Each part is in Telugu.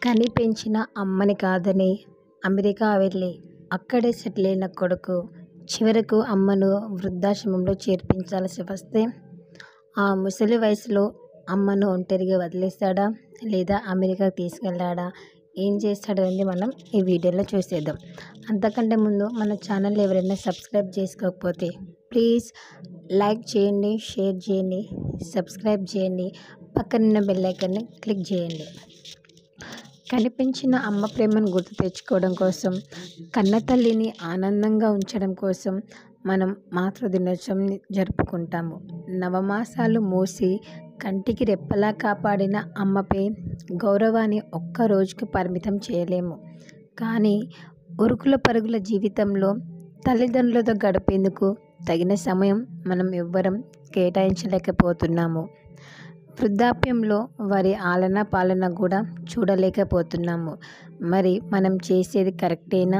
కని పెంచిన అమ్మని కాదని అమెరికా వెళ్ళి అక్కడే సెటిల్ అయిన కొడుకు చివరకు అమ్మను వృద్ధాశ్రమంలో చేర్పించాల్సి వస్తే ఆ ముసలి వయసులో అమ్మను ఒంటరిగా వదిలేస్తాడా లేదా అమెరికాకి తీసుకెళ్ళాడా ఏం చేస్తాడనేది మనం ఈ వీడియోలో చూసేద్దాం అంతకంటే ముందు మన ఛానల్ ఎవరైనా సబ్స్క్రైబ్ చేసుకోకపోతే ప్లీజ్ లైక్ చేయండి షేర్ చేయండి సబ్స్క్రైబ్ చేయండి పక్కనున్న బెల్ ఐకాన్ని క్లిక్ చేయండి కనిపించిన అమ్మ ప్రేమను గుర్తు తెచ్చుకోవడం కోసం కన్న తల్లిని ఆనందంగా ఉంచడం కోసం మనం మాతృ దినోత్సవం జరుపుకుంటాము నవమాసాలు మోసి కంటికి రెప్పలా కాపాడిన అమ్మపై గౌరవాన్ని ఒక్క రోజుకి పరిమితం చేయలేము కానీ ఉరుకుల పరుగుల జీవితంలో తల్లిదండ్రులతో గడిపేందుకు తగిన సమయం మనం ఎవ్వరం కేటాయించలేకపోతున్నాము వృద్ధాప్యంలో వారి ఆలన పాలన కూడా చూడలేకపోతున్నాము మరి మనం చేసేది కరెక్టేనా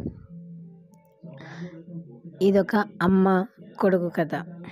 ఇదొక అమ్మ కొడుకు కథ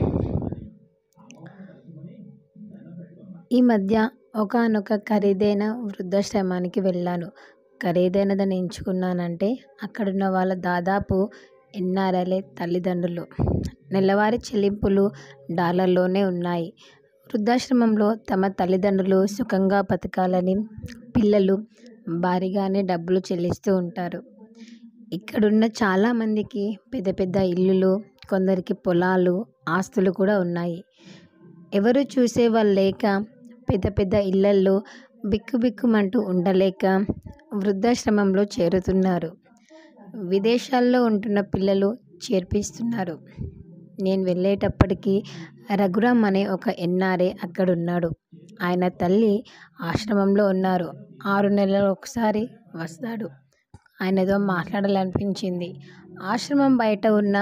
ఈ మధ్య ఒకనొక ఖరీదైన వృద్ధాశ్రమానికి వెళ్ళాను ఖరీదైనదని ఎంచుకున్నానంటే అక్కడున్న వాళ్ళ దాదాపు ఎన్ఆర్ఐలే తల్లిదండ్రులు నెలవారీ చెల్లింపులు డాలర్లోనే ఉన్నాయి వృద్ధాశ్రమంలో తమ తల్లిదండ్రులు సుఖంగా బతకాలని పిల్లలు భారీగానే డబ్బులు చెల్లిస్తూ ఉంటారు ఇక్కడున్న చాలామందికి పెద్ద పెద్ద ఇల్లులు కొందరికి పొలాలు ఆస్తులు కూడా ఉన్నాయి ఎవరు చూసేవాళ్ళు లేక పెద్ద పెద్ద ఇళ్లల్లో బిక్కుబిక్కుమంటూ ఉండలేక వృద్ధాశ్రమంలో చేరుతున్నారు విదేశాల్లో ఉంటున్న పిల్లలు చేర్పిస్తున్నారు నేను వెళ్ళేటప్పటికి రఘురామ్ అనే ఒక ఎన్ఆర్ఏ అక్కడున్నాడు ఆయన తల్లి ఆశ్రమంలో ఉన్నారు ఆరు నెలలు ఒకసారి వస్తాడు ఆయనతో మాట్లాడాలనిపించింది ఆశ్రమం బయట ఉన్న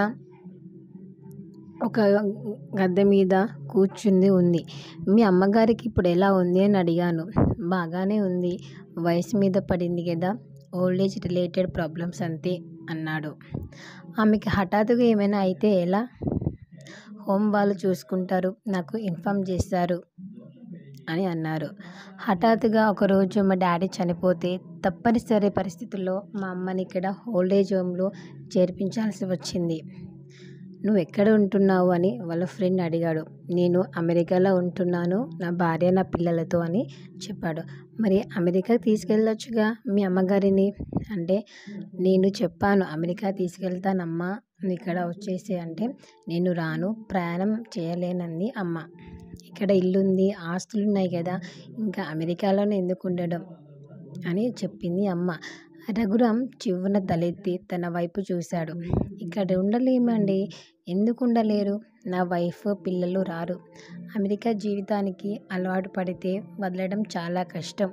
ఒక గద్దె మీద కూర్చుంది ఉంది మీ అమ్మగారికి ఇప్పుడు ఎలా ఉంది అని అడిగాను బాగానే ఉంది వయసు మీద పడింది కదా ఓల్డ్ ఏజ్ రిలేటెడ్ ప్రాబ్లమ్స్ అంతే అన్నాడు ఆమెకి హఠాత్తుగా ఏమైనా అయితే ఎలా హోమ్ వాళ్ళు చూసుకుంటారు నాకు ఇన్ఫామ్ చేశారు అని అన్నారు హఠాత్తుగా ఒకరోజు మా డాడీ చనిపోతే తప్పనిసరి పరిస్థితుల్లో మా అమ్మని ఇక్కడ ఓల్డ్ ఏజ్ హోమ్లో చేర్పించాల్సి వచ్చింది నువ్వు ఎక్కడ ఉంటున్నావు అని వాళ్ళ ఫ్రెండ్ అడిగాడు నేను అమెరికాలో ఉంటున్నాను నా భార్య నా పిల్లలతో అని చెప్పాడు మరి అమెరికా తీసుకెళ్ళొచ్చుగా మీ అమ్మగారిని అంటే నేను చెప్పాను అమెరికా తీసుకెళ్తానమ్మా ఇక్కడ వచ్చేసి అంటే నేను రాను ప్రయాణం చేయలేనంది అమ్మ ఇక్కడ ఇల్లుంది ఆస్తులు ఉన్నాయి కదా ఇంకా అమెరికాలోనే ఎందుకు ఉండడం అని చెప్పింది అమ్మ రఘురామ్ చివ్వున తలెత్తి తన వైపు చూశాడు ఇక్కడ ఉండలేమండి ఎందుకు ఉండలేరు నా వైఫ్ పిల్లలు రారు అమెరికా జీవితానికి అలవాటు పడితే వదలడం చాలా కష్టం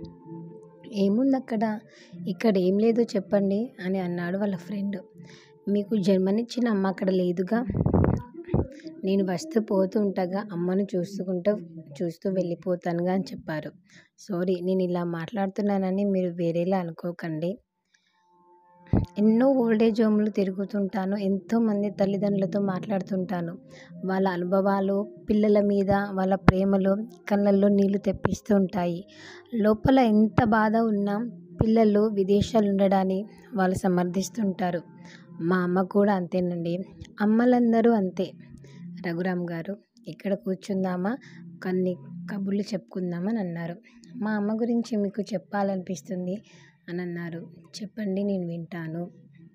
ఏముంది అక్కడ ఇక్కడ ఏం లేదో చెప్పండి అని అన్నాడు వాళ్ళ ఫ్రెండ్ మీకు జన్మనిచ్చిన అమ్మ అక్కడ లేదుగా నేను వస్తూ పోతూ ఉంటాగా అమ్మను చూసుకుంటూ చూస్తూ వెళ్ళిపోతానుగా అని చెప్పారు సారీ నేను ఇలా మాట్లాడుతున్నానని మీరు వేరేలా అనుకోకండి ఎన్నో ఓల్డేజ్ హోమ్లు తిరుగుతుంటాను ఎంతోమంది తల్లిదండ్రులతో మాట్లాడుతుంటాను వాళ్ళ అనుభవాలు పిల్లల మీద వాళ్ళ ప్రేమలు కళ్ళల్లో నీళ్లు తెప్పిస్తూ ఉంటాయి లోపల ఎంత బాధ ఉన్నా పిల్లలు విదేశాలు ఉండడాన్ని వాళ్ళు సమర్థిస్తుంటారు మా అమ్మ కూడా అంతేనండి అమ్మలందరూ అంతే రఘురామ్ గారు ఇక్కడ కూర్చుందామా కొన్ని కబుర్లు చెప్పుకుందామని అన్నారు మా అమ్మ గురించి మీకు చెప్పాలనిపిస్తుంది అని అన్నారు చెప్పండి నేను వింటాను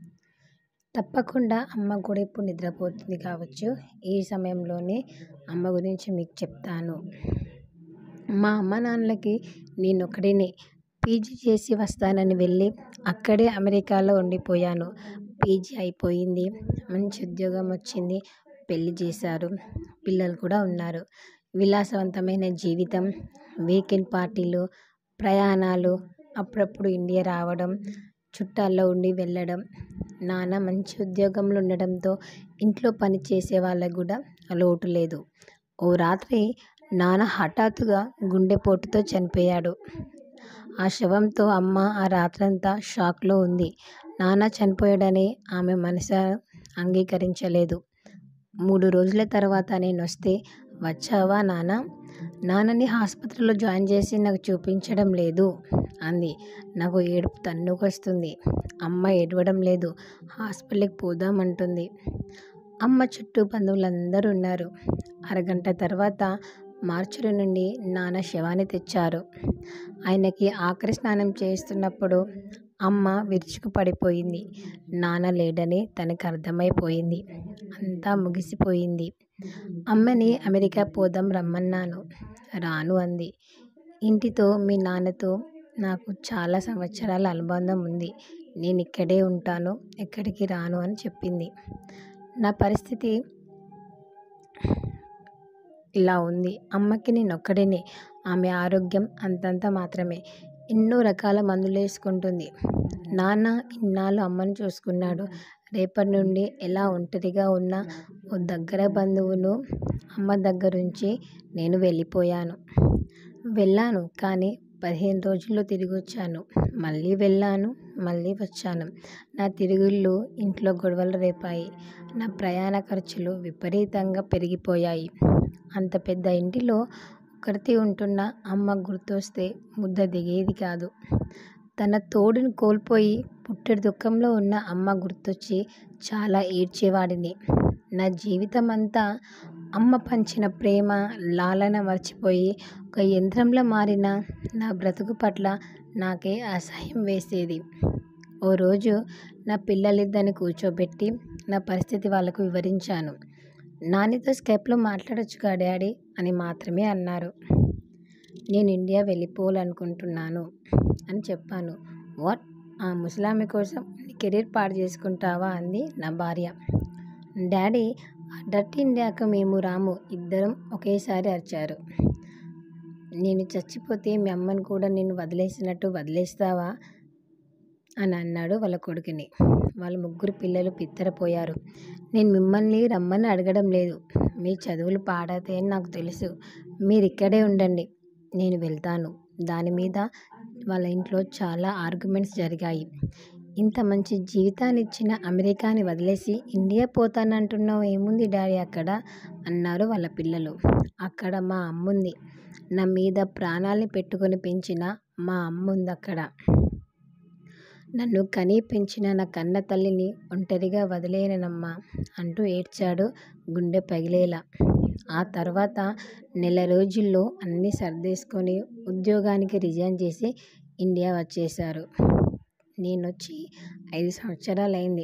తప్పకుండా అమ్మ కూడా ఇప్పుడు నిద్రపోతుంది కావచ్చు ఈ సమయంలోనే అమ్మ గురించి మీకు చెప్తాను మా అమ్మ నాన్నలకి నేను ఒకడిని పీజీ చేసి వస్తానని వెళ్ళి అక్కడే అమెరికాలో ఉండిపోయాను పీజీ అయిపోయింది మంచి ఉద్యోగం వచ్చింది పెళ్లి చేశారు పిల్లలు కూడా ఉన్నారు విలాసవంతమైన జీవితం వీకెండ్ పార్టీలు ప్రయాణాలు అప్పుడప్పుడు ఇండియా రావడం చుట్టాల్లో ఉండి వెళ్ళడం నాన్న మంచి ఉద్యోగంలో ఉండడంతో ఇంట్లో పని చేసే వాళ్ళకు కూడా లోటు లేదు ఓ రాత్రి నాన్న హఠాత్తుగా గుండెపోటుతో చనిపోయాడు ఆ శవంతో అమ్మ ఆ రాత్రంతా షాక్లో ఉంది నాన్న చనిపోయాడని ఆమె మనసు అంగీకరించలేదు మూడు రోజుల తర్వాత నేను వస్తే వచ్చావా నాన్న నాన్నని ఆసుపత్రిలో జాయిన్ చేసి నాకు చూపించడం లేదు అంది నాకు ఏడుపు తన్నుకొస్తుంది అమ్మ ఏడవడం లేదు హాస్పిటల్కి పోదామంటుంది అమ్మ చుట్టూ బంధువులందరూ ఉన్నారు అరగంట తర్వాత మార్చురి నుండి నాన్న శవాన్ని తెచ్చారు ఆయనకి ఆఖరి స్నానం చేస్తున్నప్పుడు అమ్మ విరుచుకు పడిపోయింది నాన్న లేడని తనకు అర్థమైపోయింది అంతా ముగిసిపోయింది అమ్మని అమెరికా పోదాం రమ్మన్నాను రాను అంది ఇంటితో మీ నాన్నతో నాకు చాలా సంవత్సరాల అనుబంధం ఉంది నేను ఇక్కడే ఉంటాను ఎక్కడికి రాను అని చెప్పింది నా పరిస్థితి ఇలా ఉంది అమ్మకి నేను ఒక్కడినే ఆమె ఆరోగ్యం అంతంత మాత్రమే ఎన్నో రకాల మందులు వేసుకుంటుంది నాన్న ఇన్నాళ్ళు అమ్మను చూసుకున్నాడు రేపటి నుండి ఎలా ఒంటరిగా ఉన్న ఓ దగ్గర బంధువును అమ్మ దగ్గరుంచి నేను వెళ్ళిపోయాను వెళ్ళాను కానీ పదిహేను రోజుల్లో తిరిగి వచ్చాను మళ్ళీ వెళ్ళాను మళ్ళీ వచ్చాను నా తిరుగుళ్ళు ఇంట్లో గొడవలు రేపాయి నా ప్రయాణ ఖర్చులు విపరీతంగా పెరిగిపోయాయి అంత పెద్ద ఇంటిలో ఒకరితి ఉంటున్న అమ్మ గుర్తొస్తే ముద్ద దిగేది కాదు తన తోడుని కోల్పోయి పుట్టెడు దుఃఖంలో ఉన్న అమ్మ గుర్తొచ్చి చాలా ఏడ్చేవాడిని నా జీవితం అంతా అమ్మ పంచిన ప్రేమ లాలన మర్చిపోయి ఒక యంత్రంలో మారిన నా బ్రతుకు పట్ల నాకే అసహ్యం వేసేది ఓ రోజు నా పిల్లలిద్దరిని కూర్చోబెట్టి నా పరిస్థితి వాళ్ళకు వివరించాను నానితో స్కైప్లో మాట్లాడొచ్చుగా డాడీ అని మాత్రమే అన్నారు నేను ఇండియా వెళ్ళిపోవాలనుకుంటున్నాను అని చెప్పాను వాట్ ఆ ముసలామె కోసం నీ కెరీర్ పాడు చేసుకుంటావా అంది నా భార్య డాడీ ఆ డర్టీ ఇండియాకు మేము రాము ఇద్దరం ఒకేసారి అరిచారు నేను చచ్చిపోతే మీ అమ్మని కూడా నేను వదిలేసినట్టు వదిలేస్తావా అని అన్నాడు వాళ్ళ కొడుకుని వాళ్ళ ముగ్గురు పిల్లలు పిత్తరపోయారు నేను మిమ్మల్ని రమ్మని అడగడం లేదు మీ చదువులు పాడతాయని నాకు తెలుసు మీరు ఇక్కడే ఉండండి నేను వెళ్తాను దాని మీద వాళ్ళ ఇంట్లో చాలా ఆర్గ్యుమెంట్స్ జరిగాయి ఇంత మంచి జీవితాన్ని ఇచ్చిన అమెరికాని వదిలేసి ఇండియా పోతానంటున్నావు ఏముంది డాడీ అక్కడ అన్నారు వాళ్ళ పిల్లలు అక్కడ మా అమ్ముంది నా మీద ప్రాణాల్ని పెట్టుకొని పెంచిన మా అమ్ముంది అక్కడ నన్ను కని పెంచిన నా కన్న తల్లిని ఒంటరిగా వదిలేనమ్మా అంటూ ఏడ్చాడు గుండె పగిలేలా ఆ తర్వాత నెల రోజుల్లో అన్నీ సర్దేసుకొని ఉద్యోగానికి రిజైన్ చేసి ఇండియా వచ్చేశారు నేను వచ్చి ఐదు సంవత్సరాలైంది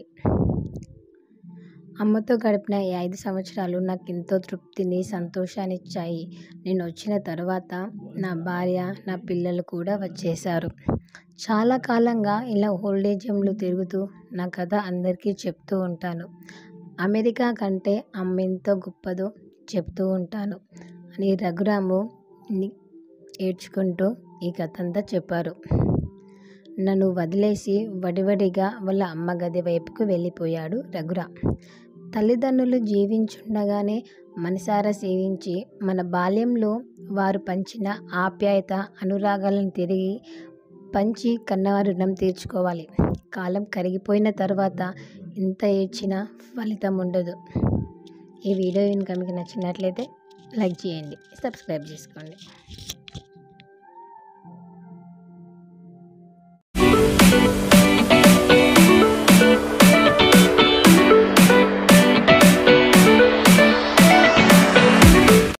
అమ్మతో గడిపిన ఈ ఐదు సంవత్సరాలు నాకు ఎంతో తృప్తిని సంతోషాన్ని ఇచ్చాయి నేను వచ్చిన తర్వాత నా భార్య నా పిల్లలు కూడా వచ్చేసారు చాలా కాలంగా ఇలా ఓల్డేజ్ హోమ్లు తిరుగుతూ నా కథ అందరికీ చెప్తూ ఉంటాను అమెరికా కంటే అమ్మ ఎంతో గొప్పదో చెప్తూ ఉంటాను అని రఘురాము ని- ఏడ్చుకుంటూ ఈ కథ అంతా చెప్పారు నన్ను వదిలేసి వడివడిగా వాళ్ళ అమ్మ గది వైపుకు వెళ్ళిపోయాడు రఘురా తల్లిదండ్రులు జీవించుండగానే మనసారా సేవించి మన బాల్యంలో వారు పంచిన ఆప్యాయత అనురాగాలను తిరిగి పంచి కన్నవారి రుణం తీర్చుకోవాలి కాలం కరిగిపోయిన తర్వాత ఎంత ఏడ్చినా ఫలితం ఉండదు ఈ వీడియో కనుక మీకు నచ్చినట్లయితే లైక్ చేయండి సబ్స్క్రైబ్ చేసుకోండి